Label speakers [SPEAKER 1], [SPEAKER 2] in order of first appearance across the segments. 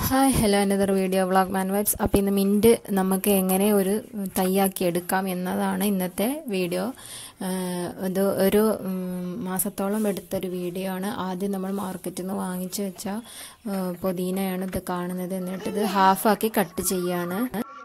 [SPEAKER 1] Hi hello another video vlog man vibes അപ്പോൾ ഇന്ന് mint നമുക്ക് എങ്ങനെ ഒരു തയ്യാക്കി എടുക്കാം എന്നതാണ് ഇന്നത്തെ വീഡിയോ ആഹ് ഇത് ഒരു ഉം, മാസത്തോളം എടുത്തൊരു വീഡിയോ ആണ് ആദ്യം നമ്മൾ മാർക്കറ്റിൽ നിന്ന് വാങ്ങിച്ചു വെച്ച ആഹ്, പുതിനയാണ് ഇത് കാണുന്നത് എന്നിട്ട് ഇത് ഹാഫാക്കി കട്ട് ചെയ്യാണ്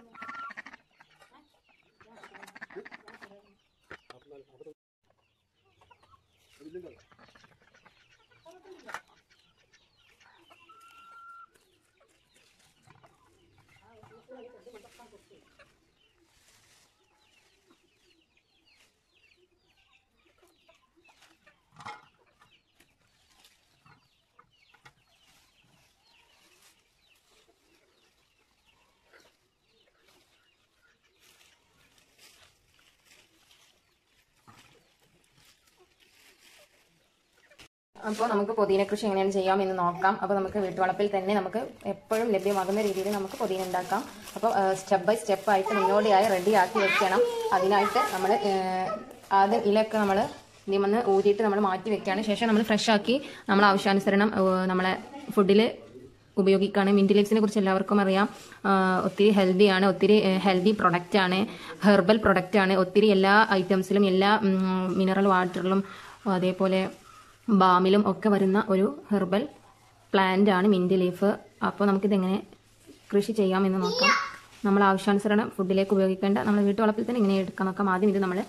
[SPEAKER 1] അപ്പോൾ നമുക്ക് പുതിന കൃഷി എങ്ങനെയാണ് ചെയ്യാം എന്ന് നോക്കാം അപ്പോൾ നമുക്ക് വീട്ടുവളപ്പിൽ തന്നെ നമുക്ക് എപ്പോഴും ലഭ്യമാകുന്ന രീതിയിൽ നമുക്ക് പുതിന ഉണ്ടാക്കാം അപ്പോൾ സ്റ്റെപ്പ് ബൈ സ്റ്റെപ്പ് ആയിട്ട് മുന്നോടിയായി റെഡി ആക്കി വെക്കണം അതിനായിട്ട് നമ്മൾ ആദ്യം ഇലയൊക്കെ നമ്മൾ ഇതിമന്ന് ഊതിയിട്ട് നമ്മൾ മാറ്റി വെക്കുകയാണ് ശേഷം നമ്മൾ ഫ്രഷ് ആക്കി നമ്മൾ ആവശ്യാനുസരണം ഏഹ്, നമ്മളെ ഫുഡിൽ ഉപയോഗിക്കുകയാണ് മിൻറ്റ് ലീവ്സിനെ കുറിച്ച് എല്ലാവർക്കും അറിയാം ആ, ഒത്തിരി ഹെൽത്തിയാണ് ഒത്തിരി ഹെൽത്തി പ്രൊഡക്റ്റ് ആണ് ഹെർബൽ പ്രൊഡക്റ്റ് ആണ് ഒത്തിരി എല്ലാ ഐറ്റംസിലും എല്ലാ മിനറൽ വാട്ടറിലും അതേപോലെ ബാമിലും ഒക്കെ വരുന്ന ഒരു ഹെർബൽ പ്ലാന്റ് ആണ് മിൻറ്റ് ലീഫ് അപ്പോൾ നമുക്കിതെങ്ങനെ കൃഷി ചെയ്യാമെന്ന് നോക്കാം നമ്മൾ ആവശ്യാനുസരണം ഫുഡിലേക്ക് ഉപയോഗിക്കേണ്ട നമ്മൾ വീട്ടുവളപ്പിൽ തന്നെ ഇങ്ങനെ എടുക്കാൻ നോക്കാം ആദ്യം ഇത് നമ്മൾ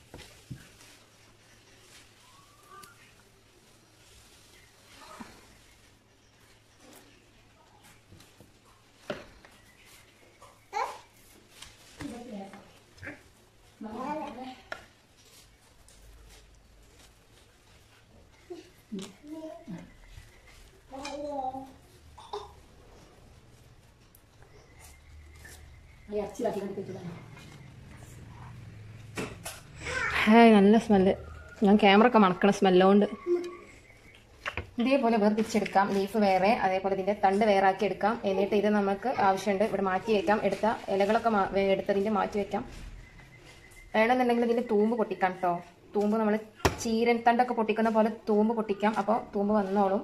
[SPEAKER 1] ഹായ് നല്ല സ്മെല്ല് ഞാൻ ക്യാമറ ഒക്കെ മണക്കണ സ്മെല്ലുകൊണ്ട് ഇതേപോലെ വേർതിരിച്ചെടുക്കാം ലീഫ് വേറെ അതേപോലെ ഇതിന്റെ തണ്ട് വേറെ ആക്കി എടുക്കാം എന്നിട്ട് ഇത് നമുക്ക് ആവശ്യമുണ്ട് ഇവിടെ മാറ്റി വെക്കാം എടുത്ത ഇലകളൊക്കെ മാ- വേ- എടുത്തതിന്റെ മാറ്റി വെക്കാം വേണമെന്നുണ്ടെങ്കിൽ ഇതിന്റെ തൂമ്പ് പൊട്ടിക്കാം കേട്ടോ തൂമ്പ് നമ്മൾ ചീരൻ തണ്ടൊക്കെ പൊട്ടിക്കുന്ന പോലെ തൂമ്പ് പൊട്ടിക്കാം അപ്പോൾ തൂമ്പ് വന്നോളും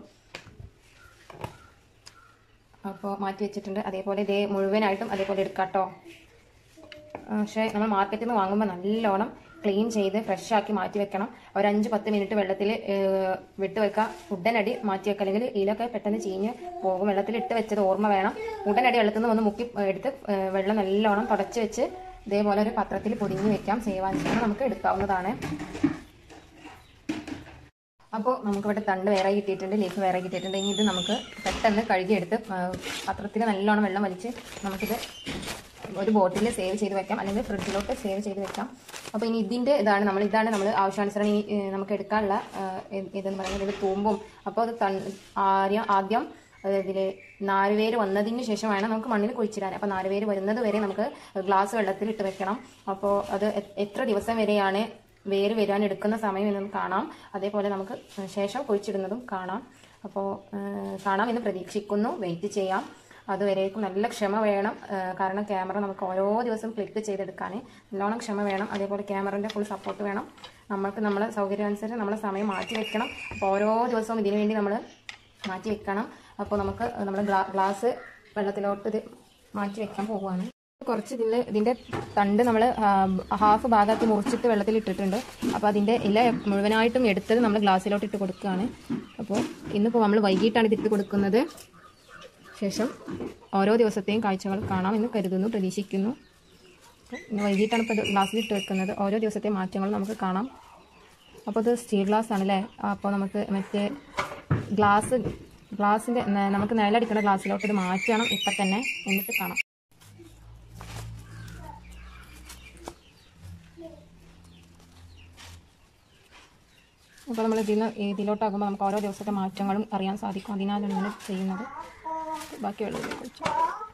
[SPEAKER 1] അപ്പോൾ മാറ്റി വെച്ചിട്ടുണ്ട് അതേപോലെ ഇതേ മുഴുവനായിട്ടും അതേപോലെ എടുക്കാം കേട്ടോ പക്ഷേ നമ്മൾ മാർക്കറ്റിൽ നിന്ന് വാങ്ങുമ്പോൾ നല്ലോണം ക്ലീൻ ചെയ്ത് ഫ്രഷ് ആക്കി മാറ്റി വെക്കണം ഒരു അഞ്ച് പത്ത് മിനിറ്റ് വെള്ളത്തിൽ വിട്ട് വെക്കുക ഉടനടി മാറ്റി വെക്കുക അല്ലെങ്കിൽ ഇതിലൊക്കെ പെട്ടെന്ന് ചീഞ്ഞ് പോകും വെള്ളത്തിൽ ഇട്ട് വെച്ചത് ഓർമ്മ വേണം ഉടനടി വെള്ളത്തിൽ നിന്ന് ഒന്ന് മുക്കി ഏ, എടുത്ത് ഏ, വെള്ളം നല്ലോണം തുടച്ച് വെച്ച് ഇതേപോലെ ഒരു പത്രത്തിൽ പൊതിഞ്ഞ് വെക്കാം സേവാഞ്ചാണ് നമുക്ക് എടുക്കാവുന്നതാണ് അപ്പോൾ നമുക്കിവിടെ തണ്ട് വേറെ കിട്ടിയിട്ടുണ്ട് ലീഫ് വേറെ കിട്ടിയിട്ടുണ്ട് ഇനി ഇത് നമുക്ക് പെട്ടെന്ന് കഴുകിയെടുത്ത് ആ, പത്രത്തിൽ നല്ലോണം വെള്ളം വലിച്ച് നമുക്കിത് ഒരു ബോട്ടിൽ സേവ് ചെയ്ത് വെക്കാം അല്ലെങ്കിൽ ഫ്രിഡ്ജിലോട്ട് സേവ് ചെയ്ത് വെക്കാം അപ്പോൾ ഇനി ഇതിൻ്റെ ഇതാണ് നമ്മൾ ഇതാണ് നമ്മൾ ആവശ്യാനുസരണം ഈ ഏ, നമുക്ക് എടുക്കാനുള്ള ആ, ഇത് ഇതെന്ന് പറയുന്നത് ഇത് തൂമ്പും അപ്പോൾ അത് തൺ ആദ്യം ആദ്യം ഇതിൽ നാലുപേര് വന്നതിന് ശേഷം വേണം നമുക്ക് മണ്ണിൽ കുഴിച്ചിടാൻ അപ്പോൾ നാലുപേര് വരുന്നത് വരെ നമുക്ക് ഗ്ലാസ് വെള്ളത്തിൽ ഇട്ട് വെക്കണം അപ്പോൾ അത് എ- എത്ര ദിവസം വരെയാണ് വേര് വരാൻ എടുക്കുന്ന സമയം എന്നും കാണാം അതേപോലെ നമുക്ക് ശേഷം കുഴിച്ചിടുന്നതും കാണാം അപ്പോൾ കാണാം എന്ന് പ്രതീക്ഷിക്കുന്നു വെയിറ്റ് ചെയ്യാം അതുവരേക്കും നല്ല ക്ഷമ വേണം ആ, കാരണം ക്യാമറ നമുക്ക് ഓരോ ദിവസം ക്ലിക്ക് ചെയ്തെടുക്കാൻ നല്ലോണം ക്ഷമ വേണം അതേപോലെ ക്യാമറൻ്റെ ഫുൾ സപ്പോർട്ട് വേണം നമ്മൾക്ക് നമ്മളെ സൗകര്യാനുസരിച്ച് നമ്മളെ സമയം മാറ്റി വെക്കണം അപ്പോൾ ഓരോ ദിവസവും ഇതിനു വേണ്ടി നമ്മൾ മാറ്റി വെക്കണം അപ്പോൾ നമുക്ക് നമ്മൾ ഗ്ലാസ് വെള്ളത്തിലോട്ട് ഇത് മാറ്റി വെക്കാൻ പോവുകയാണ് കുറച്ച് ഇതിൽ ഇതിന്റെ തണ്ട് നമ്മൾ ഹാഫ് ഭാഗത്ത് മുറിച്ചിട്ട് വെള്ളത്തിൽ ഇട്ടിട്ടുണ്ട് അപ്പോൾ അതിന്റെ ഇല മുഴുവനായിട്ടും എടുത്തത് നമ്മൾ ഗ്ലാസ്സിലോട്ട് ഇട്ട് കൊടുക്കുകയാണ് അപ്പോൾ ഇന്നിപ്പോൾ നമ്മൾ വൈകിട്ടാണ് ഇത് ഇട്ട് കൊടുക്കുന്നത് ശേഷം ഓരോ ദിവസത്തെയും കാഴ്ചകൾ കാണാം എന്ന് കരുതുന്നു പ്രതീക്ഷിക്കുന്നു ഇന്ന് വൈകിട്ടാണ് ഇപ്പോൾ ഇത് ഗ്ലാസ്സിൽ ഇട്ട് വെക്കുന്നത് ഓരോ ദിവസത്തെ മാറ്റങ്ങൾ നമുക്ക് കാണാം അപ്പോൾ ഇത് സ്റ്റീൽ ഗ്ലാസ് ആണല്ലേ അപ്പോൾ നമുക്ക് മറ്റേ ഗ്ലാസ് ഗ്ലാസിൻ്റെ നമുക്ക് നിലടിക്കുന്ന ഗ്ലാസ്സിലോട്ട് ഇത് മാറ്റണം ഇപ്പം തന്നെ എന്നിട്ട് കാണാം അപ്പോൾ നമ്മൾ ഇതിൽ ഇതിലോട്ടാകുമ്പോൾ നമുക്ക് ഓരോ ദിവസത്തെ മാറ്റങ്ങളും അറിയാൻ സാധിക്കും അതിനാലാണ് ഇങ്ങനെ ചെയ്യുന്നത് ബാക്കി വെള്ളത്തിലേക്ക് ഒഴിച്ചു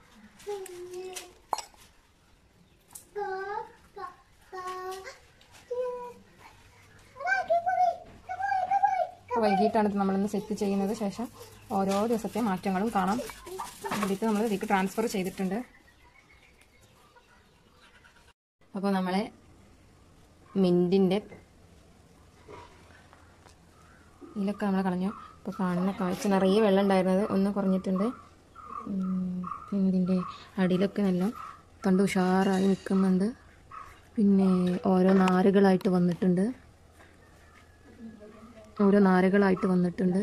[SPEAKER 1] അപ്പോൾ വൈകിട്ടാണ് ഇത് നമ്മളിന്ന് സെറ്റ് ചെയ്യുന്നത് ശേഷം ഓരോ ദിവസത്തെ മാറ്റങ്ങളും കാണാം ഇതിട്ട് നമ്മൾ ഇതിലേക്ക് ട്രാൻസ്ഫർ ചെയ്തിട്ടുണ്ട് അപ്പോൾ നമ്മളെ മിൻറ്റിൻ്റെ ഇതിലൊക്കെ നമ്മൾ കളഞ്ഞു ഇപ്പോൾ കാണുന്ന കാഴ്ച നിറയെ വെള്ളം ഉണ്ടായിരുന്നത് ഒന്ന് കുറഞ്ഞിട്ടുണ്ട് ഉം, പിന്നെ ഇതിൻ്റെ അടിയിലൊക്കെ നല്ല തണ്ട് ഉഷാറായി നിൽക്കുന്നുണ്ട് പിന്നെ ഓരോ നാരുകളായിട്ട് വന്നിട്ടുണ്ട് ഓരോ നാരുകളായിട്ട് വന്നിട്ടുണ്ട്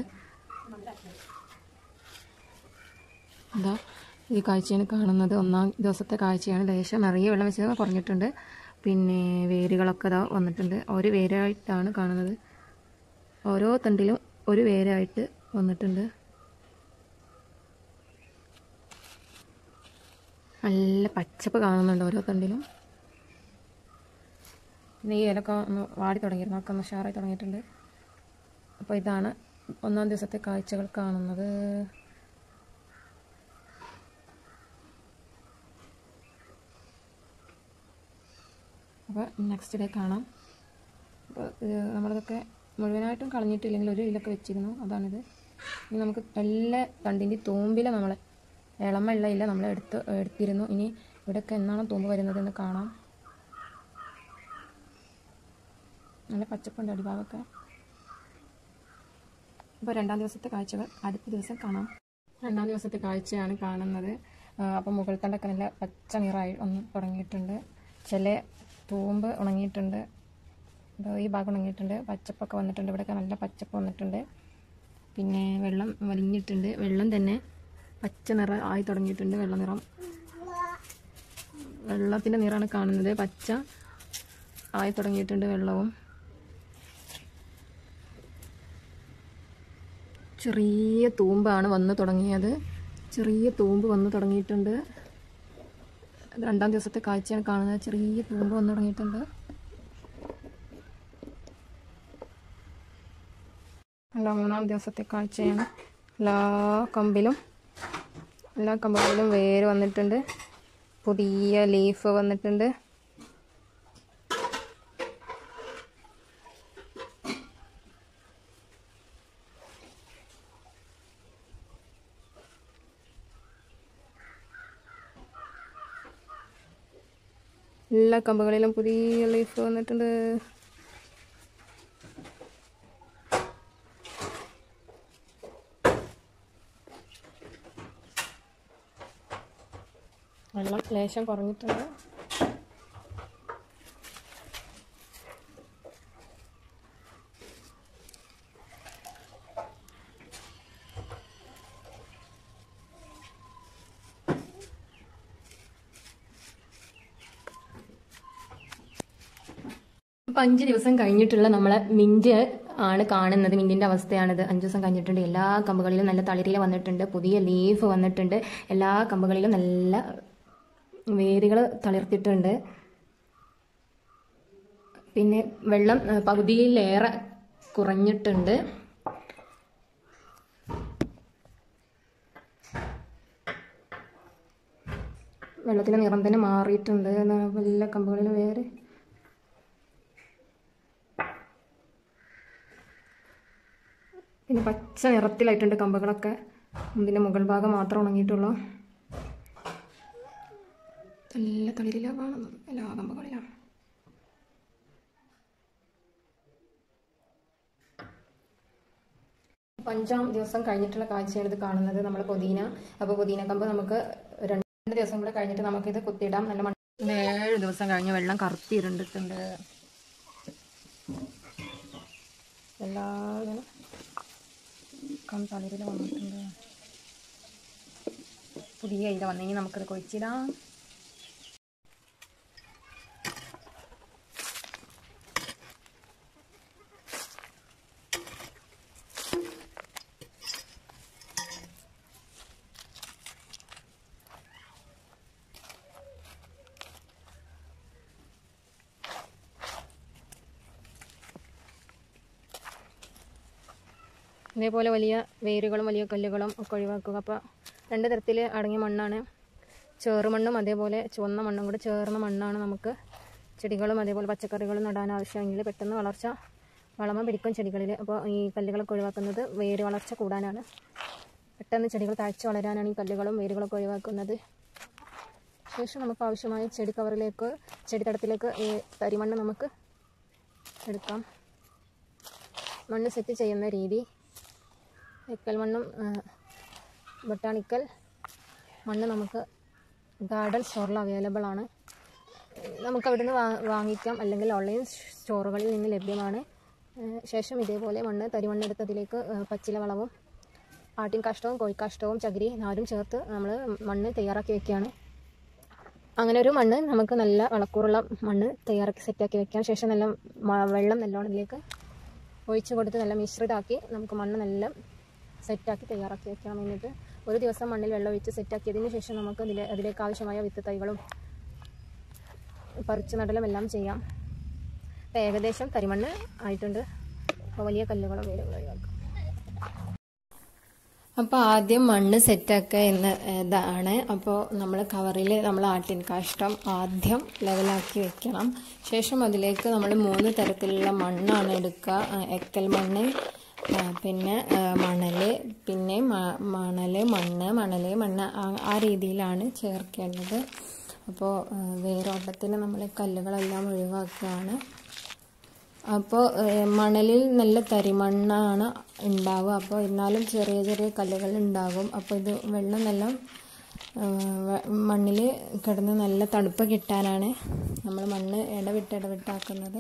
[SPEAKER 1] എന്താ ഈ കാഴ്ചയാണ് കാണുന്നത് ഒന്നാം ദിവസത്തെ കാഴ്ചയാണ് ലേശം നിറയെ വെള്ളം വെച്ച് കുറഞ്ഞിട്ടുണ്ട് പിന്നെ വേരുകളൊക്കെ ഇതാ വന്നിട്ടുണ്ട് ഒരു വേരായിട്ടാണ് കാണുന്നത് ഓരോ തണ്ടിലും ഒരു വേരായിട്ട് വന്നിട്ടുണ്ട് നല്ല പച്ചപ്പ് കാണുന്നുണ്ട് ഓരോ തണ്ടിലും പിന്നെ ഈ ഇലക്കെ ഒന്ന് വാടി തുടങ്ങിയിരുന്നു ഒക്കെ ഒന്ന് ഉഷാറായി തുടങ്ങിയിട്ടുണ്ട് അപ്പോൾ ഇതാണ് ഒന്നാം ദിവസത്തെ കാഴ്ചകൾ കാണുന്നത് അപ്പോൾ നെക്സ്റ്റ് ഡേ കാണാം അപ്പോൾ ഇത് നമ്മളിതൊക്കെ മുഴുവനായിട്ടും കളഞ്ഞിട്ടില്ലെങ്കിൽ ഒരു ഇലൊക്കെ വെച്ചിരുന്നു അതാണിത് ഇനി നമുക്ക് എല്ലാ തണ്ടിൻ്റെ തൂമ്പില നമ്മൾ ഇളമുള്ള ഇല നമ്മൾ എടുത്ത് എടുത്തിരുന്നു ഇനി ഇവിടെയൊക്കെ എന്നാണ് തൂമ്പ് വരുന്നതെന്ന് കാണാം നല്ല പച്ചപ്പുണ്ട് അടിഭാഗമൊക്കെ അപ്പോൾ രണ്ടാം ദിവസത്തെ കാഴ്ചകൾ അടുത്ത ദിവസം കാണാം രണ്ടാം ദിവസത്തെ കാഴ്ചയാണ് കാണുന്നത് അപ്പോൾ മുകൾ തണ്ടൊക്കെ നല്ല പച്ച നിറായി ഒന്ന് തുടങ്ങിയിട്ടുണ്ട് ചില തൂമ്പ് ഉണങ്ങിയിട്ടുണ്ട് ഇതോ ഈ ഭാഗം ഉണങ്ങിയിട്ടുണ്ട് പച്ചപ്പൊക്കെ വന്നിട്ടുണ്ട് ഇവിടെയൊക്കെ നല്ല പച്ചപ്പ് വന്നിട്ടുണ്ട് പിന്നെ വെള്ളം വലിഞ്ഞിട്ടുണ്ട് വെള്ളം തന്നെ പച്ച നിറം ആയി തുടങ്ങിയിട്ടുണ്ട് വെള്ള നിറം വെള്ളത്തിൻ്റെ നിറമാണ് കാണുന്നത് പച്ച ആയി തുടങ്ങിയിട്ടുണ്ട് വെള്ളവും ചെറിയ തൂമ്പാണ് വന്ന് തുടങ്ങിയത് ചെറിയ തൂമ്പ് വന്ന് തുടങ്ങിയിട്ടുണ്ട് അത് രണ്ടാം ദിവസത്തെ കാഴ്ചയാണ് കാണുന്നത് ചെറിയ തൂമ്പ് വന്ന് തുടങ്ങിയിട്ടുണ്ട് അല്ല മൂന്നാം ദിവസത്തെ കാഴ്ചയാണ് എല്ലാ കമ്പിലും എല്ലാ കമ്പുകളിലും വേര് വന്നിട്ടുണ്ട് പുതിയ ലീഫ് വന്നിട്ടുണ്ട് എല്ലാ കമ്പുകളിലും പുതിയ ലീഫ് വന്നിട്ടുണ്ട് വെള്ളം ലേശം കുറഞ്ഞിട്ടുണ്ട് അപ്പം അഞ്ച് ദിവസം കഴിഞ്ഞിട്ടുള്ള നമ്മളെ മിന്റ് ആണ് കാണുന്നത് മിന്റിന്റെ അവസ്ഥയാണിത് അഞ്ച് ദിവസം കഴിഞ്ഞിട്ടുണ്ട് എല്ലാ കമ്പുകളിലും നല്ല തളിരില വന്നിട്ടുണ്ട് പുതിയ ലീഫ് വന്നിട്ടുണ്ട് എല്ലാ കമ്പുകളിലും നല്ല വേരുകൾ തളിർത്തിട്ടുണ്ട് പിന്നെ വെള്ളം ഏഹ്, പകുതിയിലേറെ കുറഞ്ഞിട്ടുണ്ട് വെള്ളത്തിന്റെ നിറം തന്നെ മാറിയിട്ടുണ്ട് എന്നാ- എല്ലാ കമ്പുകളിലും വേര് പിന്നെ പച്ച നിറത്തിലായിട്ടുണ്ട് കമ്പുകളൊക്കെ ഇതിൻ്റെ മുകൾ ഭാഗം മാത്രം ഉണങ്ങിയിട്ടുള്ളൂ നല്ല തളിരില കാണുന്നത് എല്ലാ കമ്പുകളിലും അപ്പൊ അഞ്ചാം ദിവസം കഴിഞ്ഞിട്ടുള്ള കാഴ്ചയാണ് ഇത് കാണുന്നത് നമ്മൾ പുതിന അപ്പോൾ പുതിന കമ്പ് നമുക്ക് രണ്ട് ദിവസം കൂടെ കഴിഞ്ഞിട്ട് നമുക്കിത് കുത്തിയിടാം നല്ല മണ്ണ് ഇത് ഏഴ് ദിവസം കഴിഞ്ഞ് വെള്ളം കറുത്തിരുണ്ടിട്ടുണ്ട് എല്ലാ ഇങ്ങനെ തളിരില വന്നിട്ടുണ്ട് പുതിയ ഇല വന്നെങ്കിൽ നമുക്കത് കൊഴിച്ചിടാം ഇതേപോലെ വലിയ വേരുകളും വലിയ കല്ലുകളും ഒക്കെ ഒഴിവാക്കുക അപ്പോൾ രണ്ട് തരത്തിൽ അടങ്ങിയ മണ്ണാണ് ചേറുമണ്ണും അതേപോലെ ചുവന്ന മണ്ണും കൂടെ ചേർന്ന മണ്ണാണ് നമുക്ക് ചെടികളും അതേപോലെ പച്ചക്കറികളും നടാൻ ആവശ്യമെങ്കിൽ പെട്ടെന്ന് വളർച്ച വളമ പിടിക്കും ചെടികളിൽ അപ്പോൾ ഈ കല്ലുകളൊക്കെ ഒഴിവാക്കുന്നത് വേര് വളർച്ച കൂടാനാണ് പെട്ടെന്ന് ചെടികൾ താഴ്ച വളരാനാണ് ഈ കല്ലുകളും വേരുകളൊക്കെ ഒഴിവാക്കുന്നത് ശേഷം നമുക്ക് ആവശ്യമായ ചെടി കവറിലേക്ക് ചെടി തടത്തിലേക്ക് ഈ തരിമണ്ണ് നമുക്ക് എടുക്കാം മണ്ണ് സെറ്റ് ചെയ്യുന്ന രീതി എക്കൽ മണ്ണും ആ, ബൊട്ടാണിക്കൽ മണ്ണ് നമുക്ക് ഗാർഡൻ സ്റ്റോറിൽ അവൈലബിൾ ആണ് നമുക്ക് അവിടുന്ന് വാ വാങ്ങിക്കാം അല്ലെങ്കിൽ ഓൺലൈൻ സ്റ്റോറുകളിൽ നിന്ന് ലഭ്യമാണ് ഏഹ് ശേഷം ഇതേപോലെ മണ്ണ് തരിമണ്ണെടുത്ത് അതിലേക്ക് ഏഹ് പച്ചില വളവും ആട്ടിൻ കാഷ്ടവും കോഴിക്കാഷ്ടവും ചകിരി നാരും ചേർത്ത് നമ്മൾ മണ്ണ് തയ്യാറാക്കി വെക്കുകയാണ് അങ്ങനെ ഒരു മണ്ണ് നമുക്ക് നല്ല വളക്കൂറുള്ള മണ്ണ് തയ്യാറാക്കി സെറ്റാക്കി വെക്കാം ശേഷം നല്ല മ- വെള്ളം നല്ലോണം ഇതിലേക്ക് ഒഴിച്ചു കൊടുത്ത് നല്ല മിശ്രിതമാക്കി നമുക്ക് മണ്ണ് നല്ല സെറ്റാക്കി തയ്യാറാക്കി വെക്കണം എന്നിട്ട് ഒരു ദിവസം മണ്ണിൽ വെള്ളം ഒഴിച്ച് സെറ്റാക്കിയതിന് ശേഷം നമുക്ക് അതിലെ അതിലേക്ക് ആവശ്യമായ വിത്ത് തൈകളും പറിച്ചു നടലും എല്ലാം ചെയ്യാം അപ്പോൾ ഏകദേശം കരിമണ്ണ് ആയിട്ടുണ്ട് അപ്പോൾ വലിയ കല്ലുകളും വേരുകളും ഒഴിവാക്കാം
[SPEAKER 2] അപ്പോൾ ആദ്യം മണ്ണ് സെറ്റാക്കുക എന്ന ഇതാണ് അപ്പോൾ നമ്മൾ കവറിൽ നമ്മൾ ആട്ടിൻ കാഷ്ടം ആദ്യം ലെവലാക്കി വെക്കണം ശേഷം അതിലേക്ക് നമ്മൾ മൂന്ന് തരത്തിലുള്ള മണ്ണാണ് എടുക്കുക ആ, എക്കൽ മണ്ണ് ആ, പിന്നെ ആ, മണല് പിന്നെ മ- മണല് മണ്ണ് മണല് മണ്ണ് ആ- ആ രീതിയിലാണ് ചേർക്കേണ്ടത് അപ്പോൾ ആ, വേരോട്ടത്തിന് നമ്മൾ കല്ലുകളെല്ലാം ഒഴിവാക്കുകയാണ് അപ്പോൾ മണലിൽ നല്ല തരിമണ്ണാണ് ഉണ്ടാവുക അപ്പോൾ എന്നാലും ചെറിയ ചെറിയ കല്ലുകൾ ഉണ്ടാകും അപ്പോൾ ഇത് വെള്ളം നല്ല മണ്ണിൽ കിടന്ന് നല്ല തണുപ്പ് കിട്ടാനാണ് നമ്മൾ മണ്ണ് ഇടവിട്ട് ഇടവിട്ടാക്കുന്നത്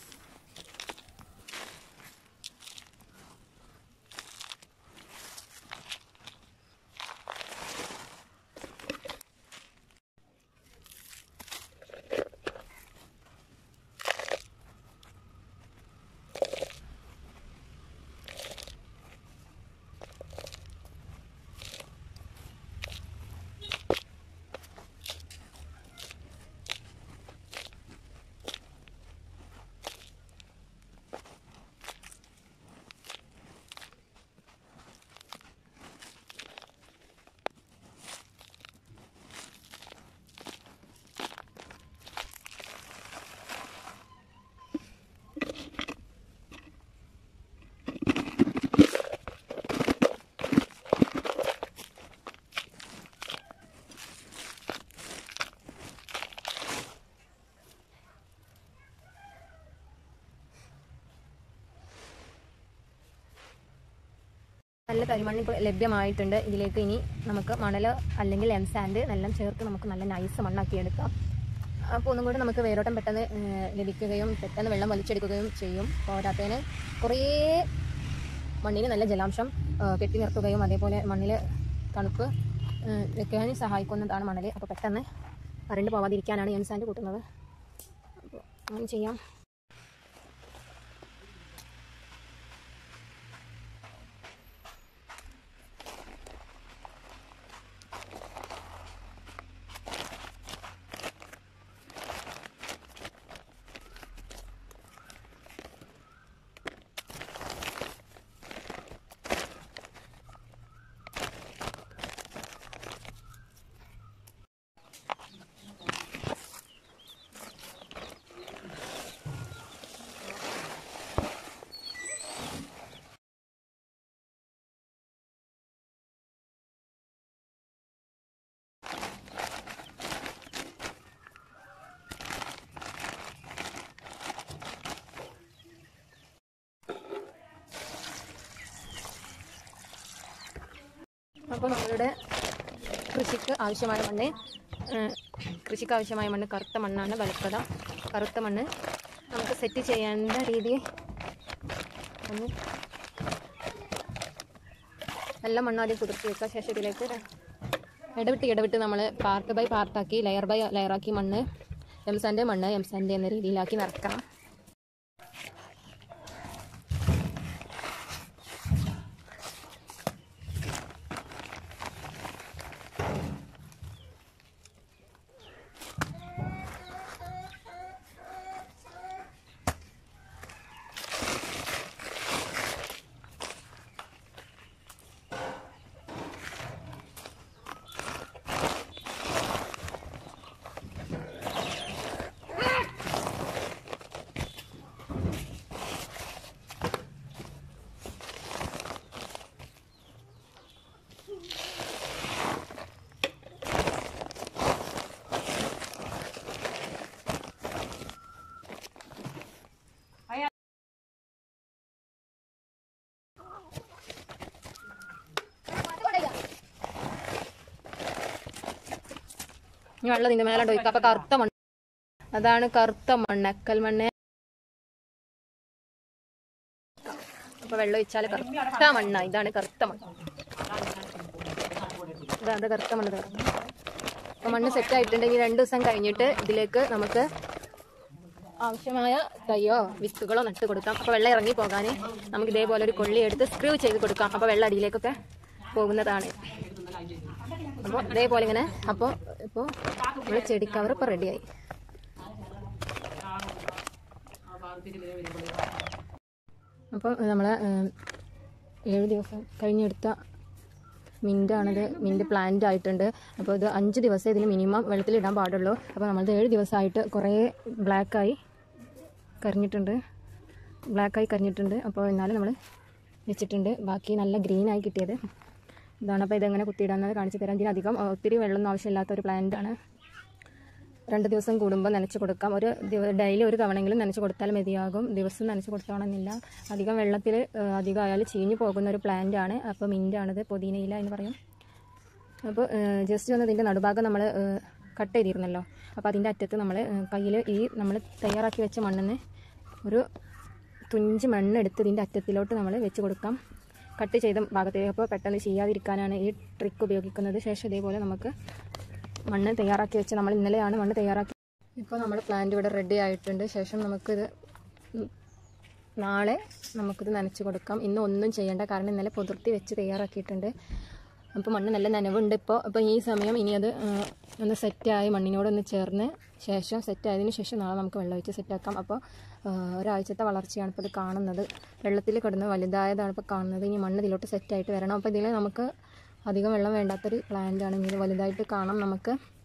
[SPEAKER 1] നല്ല കരിമണ്ണ് ഇപ്പോൾ ലഭ്യമായിട്ടുണ്ട് ഇതിലേക്ക് ഇനി നമുക്ക് മണൽ അല്ലെങ്കിൽ എം സാൻഡ് എല്ലാം ചേർത്ത് നമുക്ക് നല്ല നൈസ് മണ്ണാക്കി എടുക്കാം അപ്പോൾ ഒന്നും കൂടി നമുക്ക് വേരോട്ടം പെട്ടെന്ന് ഏഹ്, ലഭിക്കുകയും പെട്ടെന്ന് വെള്ളം വലിച്ചെടുക്കുകയും ചെയ്യും പോരാത്തതിന് കുറേ മണ്ണിന് നല്ല ജലാംശം ഏഹ്, കെട്ടി നിർത്തുകയും അതേപോലെ മണ്ണിൽ തണുപ്പ് ഏഹ്, വെക്കാനും സഹായിക്കുന്നതാണ് മണൽ അപ്പോൾ പെട്ടെന്ന് വരണ്ട് പോവാതിരിക്കാനാണ് എം സാൻഡ് കൂട്ടുന്നത് അപ്പോൾ അങ്ങനെ ചെയ്യാം അപ്പോൾ നമ്മളുടെ കൃഷിക്ക് ആവശ്യമായ മണ്ണ് ഏഹ്, കൃഷിക്ക് ആവശ്യമായ മണ്ണ് കറുത്ത മണ്ണാണ് വലുപ്പത കറുത്ത മണ്ണ് നമുക്ക് സെറ്റ് ചെയ്യേണ്ട രീതി ഒന്ന് നല്ല മണ്ണ് ആദ്യം കുതിർത്തി വെക്കുക ശേഷം ഇതിലേക്ക് ര- ഇടവിട്ട് ഇടവിട്ട് നമ്മൾ പാർട്ട് ബൈ പാർട്ടാക്കി ലെയർ ബൈ ലെയറാക്കി മണ്ണ് എംസാൻ്റെ മണ്ണ് എംസാൻ്റെ എന്ന രീതിയിലാക്കി നിറക്കണം ഇനി വെള്ളം ഇതിന്റെ മേലോട്ട് ഒഴിക്കാം അപ്പൊ കറുത്ത മണ്ണ് അതാണ് കറുത്ത മണ്ണ് എക്കൽ മണ്ണ് അപ്പൊ വെള്ളം ഒഴിച്ചാൽ കറുത്ത മണ്ണ ഇതാണ് കറുത്ത മണ്ണ് ഇതാണ് കറുത്ത മണ്ണ് ഇതാ. അപ്പൊ മണ്ണ് സെറ്റ് ആയിട്ടുണ്ടെങ്കിൽ രണ്ട് ദിവസം കഴിഞ്ഞിട്ട് ഇതിലേക്ക് നമുക്ക് ആവശ്യമായ തയ്യോ വിത്തുകളോ നട്ട് കൊടുക്കാം അപ്പോൾ വെള്ളം ഇറങ്ങി പോകാൻ നമുക്ക് ഇതേപോലെ ഒരു കൊള്ളി എടുത്ത് സ്ക്രൂ ചെയ്ത് കൊടുക്കാം അപ്പോൾ വെള്ളം അടിയിലേക്കൊക്കെ പോകുന്നതാണ് അപ്പോൾ ഇതേപോലെ ഇങ്ങനെ അപ്പോൾ ഇപ്പോൾ നമ്മൾ ചെടി കവർ ഇപ്പോൾ റെഡിയായി അപ്പോൾ നമ്മൾ ഏഴ് ദിവസം കഴിഞ്ഞെടുത്ത മിൻ്റാണിത് മിൻ്റ് പ്ലാന്റ് ആയിട്ടുണ്ട് അപ്പോൾ ഇത് അഞ്ച് ദിവസം ഇതിന് മിനിമം വെള്ളത്തിലിടാൻ പാടുള്ളൂ അപ്പോൾ നമ്മളത് ഏഴ് ദിവസമായിട്ട് കുറേ ബ്ലാക്കായി കരിഞ്ഞിട്ടുണ്ട് ബ്ലാക്കായി കരിഞ്ഞിട്ടുണ്ട് അപ്പോൾ എന്നാലും നമ്മൾ വെച്ചിട്ടുണ്ട് ബാക്കി നല്ല ഗ്രീനായി കിട്ടിയത് ഇതാണ് അപ്പോൾ ഇതെങ്ങനെ കുത്തിയിടാന്നത് കാണിച്ചു തരാം ഇതിനധികം ആ, ഒത്തിരി വെള്ളമൊന്നും ആവശ്യമില്ലാത്ത ഒരു പ്ലാന്റാണ് രണ്ട് ദിവസം കൂടുമ്പോൾ നനച്ച് കൊടുക്കാം ഒരു ഡെയിലി ഒരു തവണയെങ്കിലും നനച്ച് കൊടുത്താൽ മതിയാകും ദിവസം നനച്ച് കൊടുത്തോണമെന്നില്ല അധികം വെള്ളത്തിൽ അധികം ആയാൽ ചീഞ്ഞു പോകുന്ന ഒരു പ്ലാന്റ് ആണ് അപ്പോൾ മിൻ്റാണിത് പുതിനയില എന്ന് പറയും അപ്പോൾ ജസ്റ്റ് ഒന്ന് ഇതിൻ്റെ നടുഭാഗം നമ്മൾ കട്ട് ചെയ്തിരുന്നല്ലോ അപ്പോൾ അതിൻ്റെ അറ്റത്ത് നമ്മൾ കയ്യിൽ ഈ നമ്മൾ തയ്യാറാക്കി വെച്ച മണ്ണിന്ന് ഒരു തുഞ്ച് മണ്ണെടുത്ത് ഇതിൻ്റെ അറ്റത്തിലോട്ട് നമ്മൾ വെച്ച് കൊടുക്കാം കട്ട് ചെയ്ത ഭാഗത്തേക്ക് അപ്പോൾ പെട്ടെന്ന് ചെയ്യാതിരിക്കാനാണ് ഈ ട്രിക്ക് ഉപയോഗിക്കുന്നത് ശേഷം ഇതേപോലെ നമുക്ക് മണ്ണ് തയ്യാറാക്കി വെച്ച് നമ്മൾ ഇന്നലെയാണ് മണ്ണ് തയ്യാറാക്കി ഇപ്പോൾ നമ്മുടെ പ്ലാന്റ് ഇവിടെ റെഡി ആയിട്ടുണ്ട് ശേഷം നമുക്കിത് ഉം നാളെ നമുക്കിത് നനച്ച് കൊടുക്കാം ഇന്ന് ഒന്നും ചെയ്യേണ്ട കാരണം ഇന്നലെ പുതിർത്തി വെച്ച് തയ്യാറാക്കിയിട്ടുണ്ട് അപ്പോൾ മണ്ണ് നല്ല നനവുണ്ട് ഇപ്പോൾ അപ്പോൾ ഈ സമയം ഇനി അത് ആ, ഒന്ന് സെറ്റായി മണ്ണിനോടൊന്ന് ചേർന്ന് ശേഷം സെറ്റായതിനു ശേഷം നാളെ നമുക്ക് വെള്ളം ഒഴിച്ച് സെറ്റാക്കാം അപ്പോൾ ആ, ഒരാഴ്ചത്തെ വളർച്ചയാണ് ഇപ്പോൾ ഇത് കാണുന്നത് വെള്ളത്തിൽ കിടന്ന് വലുതായതാണ് ഇപ്പോൾ കാണുന്നത് ഇനി മണ്ണ് ഇതിലോട്ട് സെറ്റായിട്ട് വരണം അപ്പോൾ ഇതിൽ നമുക്ക് അധികം വെള്ളം വേണ്ടാത്തൊരു പ്ലാന്റ് ആണ് ഇനി ഇത് വലുതായിട്ട് കാണാം നമുക്ക്